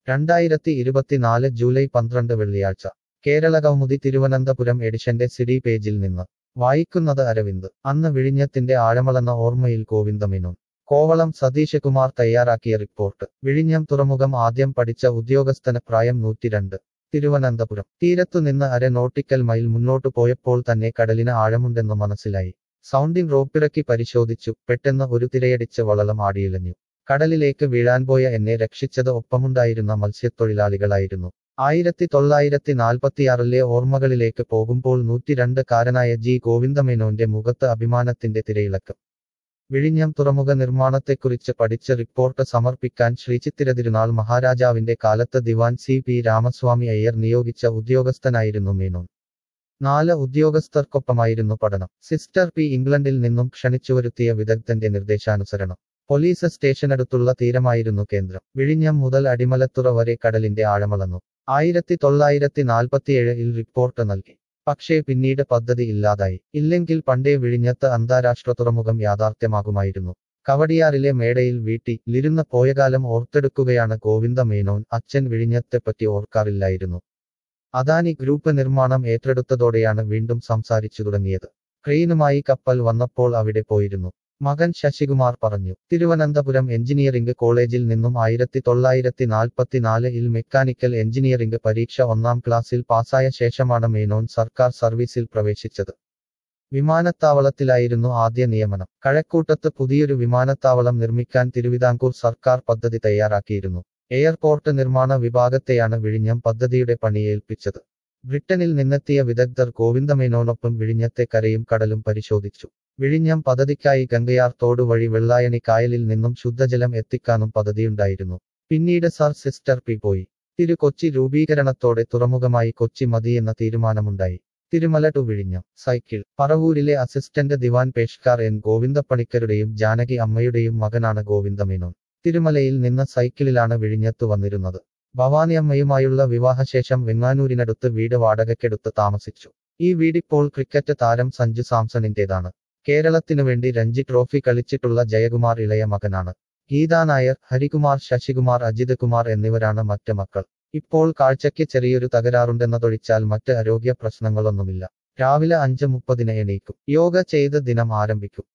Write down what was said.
രണ്ടായിരത്തി ഇരുപത്തിനാല് ജൂലൈ പന്ത്രണ്ട് വെള്ളിയാഴ്ച കേരള കൗമുദി തിരുവനന്തപുരം എഡിഷന്റെ സിഡി പേജിൽ നിന്ന് വായിക്കുന്നത് അരവിന്ദ് അന്ന് വിഴിഞ്ഞത്തിന്റെ ആഴമളന്ന ഓർമ്മയിൽ ഗോവിന്ദമേനോൻ കോവളം സതീഷ് കുമാർ തയ്യാറാക്കിയ റിപ്പോർട്ട് വിഴിഞ്ഞം തുറമുഖം ആദ്യം പഠിച്ച ഉദ്യോഗസ്ഥന് പ്രായം നൂറ്റിരണ്ട് തിരുവനന്തപുരം തീരത്തുനിന്ന് അര നോട്ടിക്കൽ മൈൽ മുന്നോട്ടു പോയപ്പോൾ തന്നെ കടലിന് ആഴമുണ്ടെന്ന് മനസ്സിലായി സൗണ്ടിംഗ് റോപ്പിറക്കി പരിശോധിച്ചു പെട്ടെന്ന് ഒരു തിരയടിച്ച് വളളം ആടിയിളഞ്ഞു കടലിലേക്ക് വീഴാൻ പോയ എന്നെ രക്ഷിച്ചത് ഒപ്പമുണ്ടായിരുന്ന മത്സ്യത്തൊഴിലാളികളായിരുന്നു ആയിരത്തി തൊള്ളായിരത്തി നാൽപ്പത്തിയാറിലെ ഓർമ്മകളിലേക്ക് പോകുമ്പോൾ നൂറ്റിരണ്ട് കാരനായ ജി ഗോവിന്ദമേനോന്റെ മുഖത്ത് അഭിമാനത്തിന്റെ തിരയിളക്കം വിഴിഞ്ഞം തുറമുഖ നിർമ്മാണത്തെക്കുറിച്ച് പഠിച്ച റിപ്പോർട്ട് സമർപ്പിക്കാൻ ശ്രീചിത്തിര തിരുനാൾ മഹാരാജാവിന്റെ കാലത്ത് ദിവാൻ സി പി രാമസ്വാമി അയ്യർ നിയോഗിച്ച ഉദ്യോഗസ്ഥനായിരുന്നു മേനോൻ നാല് ഉദ്യോഗസ്ഥർക്കൊപ്പമായിരുന്നു പഠനം സിസ്റ്റർ പി ഇംഗ്ലണ്ടിൽ നിന്നും ക്ഷണിച്ചുവരുത്തിയ വിദഗ്ധന്റെ നിർദ്ദേശാനുസരണം പോലീസ് സ്റ്റേഷനടുത്തുള്ള തീരമായിരുന്നു കേന്ദ്രം വിഴിഞ്ഞം മുതൽ അടിമലത്തുറ വരെ കടലിന്റെ ആഴമളന്നു ആയിരത്തി തൊള്ളായിരത്തി നാൽപ്പത്തിയേഴിൽ റിപ്പോർട്ട് നൽകി പക്ഷേ പിന്നീട് പദ്ധതി ഇല്ലാതായി ഇല്ലെങ്കിൽ പണ്ടേ വിഴിഞ്ഞത്ത് അന്താരാഷ്ട്ര തുറമുഖം യാഥാർത്ഥ്യമാകുമായിരുന്നു കവടിയാറിലെ മേടയിൽ വീട്ടി ലിരുന്ന പോയകാലം ഓർത്തെടുക്കുകയാണ് ഗോവിന്ദ മേനോൻ അച്ഛൻ വിഴിഞ്ഞത്തെപ്പറ്റി ഓർക്കാറില്ലായിരുന്നു അദാനി ഗ്രൂപ്പ് നിർമ്മാണം ഏറ്റെടുത്തതോടെയാണ് വീണ്ടും സംസാരിച്ചു തുടങ്ങിയത് ക്രെയിനുമായി കപ്പൽ വന്നപ്പോൾ അവിടെ പോയിരുന്നു മകൻ ശശികുമാർ പറഞ്ഞു തിരുവനന്തപുരം എഞ്ചിനീയറിംഗ് കോളേജിൽ നിന്നും ആയിരത്തി തൊള്ളായിരത്തി നാൽപ്പത്തിനാലിൽ മെക്കാനിക്കൽ എഞ്ചിനീയറിംഗ് പരീക്ഷ ഒന്നാം ക്ലാസ്സിൽ പാസായ ശേഷമാണ് മേനോൻ സർക്കാർ സർവീസിൽ പ്രവേശിച്ചത് വിമാനത്താവളത്തിലായിരുന്നു ആദ്യ നിയമനം കഴക്കൂട്ടത്ത് പുതിയൊരു വിമാനത്താവളം നിർമ്മിക്കാൻ തിരുവിതാംകൂർ സർക്കാർ പദ്ധതി തയ്യാറാക്കിയിരുന്നു എയർപോർട്ട് നിർമ്മാണ വിഭാഗത്തെയാണ് വിഴിഞ്ഞം പദ്ധതിയുടെ പണിയേൽപ്പിച്ചത് ബ്രിട്ടനിൽ നിന്നെത്തിയ വിദഗ്ധർ ഗോവിന്ദമേനോനൊപ്പം വിഴിഞ്ഞത്തെ കരയും കടലും പരിശോധിച്ചു വിഴിഞ്ഞം പദ്ധതിക്കായി ഗംഗയാർ തോട് വഴി വെള്ളായണി കായലിൽ നിന്നും ശുദ്ധജലം എത്തിക്കാനും പദ്ധതിയുണ്ടായിരുന്നു പിന്നീട് സർ സിസ്റ്റർ പി പോയി തിരു കൊച്ചി രൂപീകരണത്തോടെ തുറമുഖമായി കൊച്ചി മതിയെന്ന തീരുമാനമുണ്ടായി തിരുമല ടു വിഴിഞ്ഞം സൈക്കിൾ പറവൂരിലെ അസിസ്റ്റന്റ് ദിവാൻ പേഷ്കാർ എൻ ഗോവിന്ദപ്പണിക്കരുടെയും ജാനകി അമ്മയുടെയും മകനാണ് ഗോവിന്ദമേനോൻ തിരുമലയിൽ നിന്ന് സൈക്കിളിലാണ് വിഴിഞ്ഞത്തു വന്നിരുന്നത് ഭവാനി അമ്മയുമായുള്ള വിവാഹശേഷം വെങ്ങാനൂരിനടുത്ത് വീട് വാടകയ്ക്കെടുത്ത് താമസിച്ചു ഈ വീടിപ്പോൾ ക്രിക്കറ്റ് താരം സഞ്ജു സാംസണിന്റേതാണ് കേരളത്തിനു വേണ്ടി രഞ്ജി ട്രോഫി കളിച്ചിട്ടുള്ള ജയകുമാർ ഇളയ മകനാണ് ഗീതാ നായർ ഹരികുമാർ ശശികുമാർ അജിത് കുമാർ എന്നിവരാണ് മറ്റ് മക്കൾ ഇപ്പോൾ കാഴ്ചയ്ക്ക് ചെറിയൊരു തകരാറുണ്ടെന്നതൊഴിച്ചാൽ മറ്റ് ആരോഗ്യ പ്രശ്നങ്ങളൊന്നുമില്ല രാവിലെ അഞ്ച് മുപ്പതിന് എണീക്കും യോഗ ചെയ്ത് ദിനം ആരംഭിക്കും